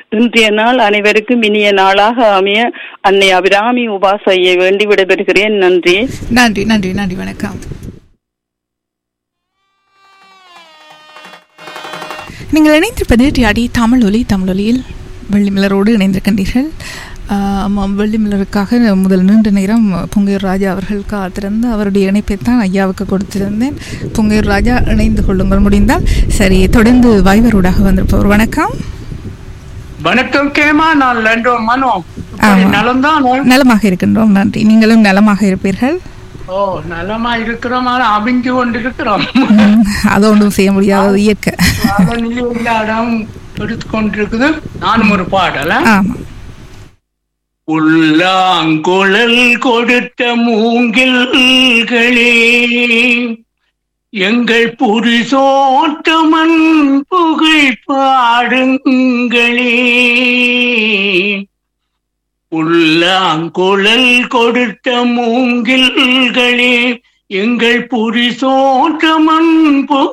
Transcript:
இன்றைய நாள் அனைவருக்கும் இனிய நாளாக அமைய அன்னை அபிராமி உபாசையை வேண்டி விடைபெறுகிறேன் நன்றி நன்றி நன்றி நன்றி வணக்கம் நீங்கள் இணைந்திருப்பது டிஆடி தமிழ் ஒலி தமிழ் ஒலியில் வெள்ளிமலரோடு இணைந்திருக்கின்றீர்கள் ஆஹ் ஆமாம் வெள்ளிமலருக்காக முதல் நீண்ட நேரம் பொங்கையூர் ராஜா அவர்கள் காத்திருந்து அவருடைய இணைப்பை தான் ஐயாவுக்கு கொடுத்திருந்தேன் பொங்கையூர் ராஜா இணைந்து கொள்ளுங்கள் முடிந்தால் சரி தொடர்ந்து வைவரோடாக வந்திருப்பவர் வணக்கம் வணக்கம் கேமா நான் லண்டோ மனோ ஆமா. நலம்தான் நலமாக இருக்கின்றோம் நன்றி நீங்களும் நலமாக இருப்பீர்கள் ஓ நலமா இருக்கிறோம் ஆனா அவிஞ்சு கொண்டு இருக்கிறோம் ம், அதை ஒன்றும் செய்ய முடியாதது இயற்கை அதனிலே எல்லா இடம் எடுத்து கொண்டிருக்குது நானும் ஒரு பாடல ஆமாம் உள்ளாங்குழல் கொடுத்த மூங்கில்களே எங்கள் புரிசோட்டமன் புகழ் பாடுங்களே உள்ளாங்குழல் கொடுத்த மூங்கில்களே எங்கள் புரிசோட்டமன்